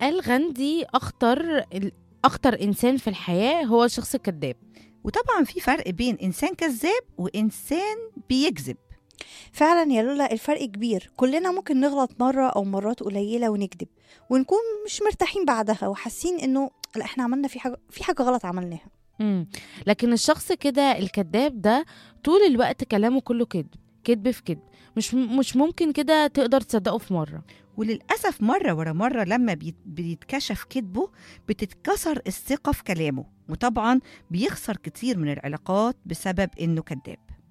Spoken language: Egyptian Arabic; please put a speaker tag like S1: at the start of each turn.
S1: قال غاندي اخطر ال- اخطر انسان في الحياه هو الشخص الكذاب
S2: وطبعا في فرق بين إنسان كذاب وإنسان بيكذب
S3: فعلا يا لولا الفرق كبير كلنا ممكن نغلط مرة أو مرات قليلة ونكذب ونكون مش مرتاحين بعدها وحاسين إنه لا إحنا عملنا في حاجة في حاجة غلط عملناها
S1: مم. لكن الشخص كده الكذاب ده طول الوقت كلامه كله كذب كذب في كذب مش مش ممكن كده تقدر تصدقه في مره
S2: وللأسف مرة ورا مرة لما بيت- بيتكشف كذبه بتتكسر الثقة في كلامه وطبعا بيخسر كتير من العلاقات بسبب إنه كذاب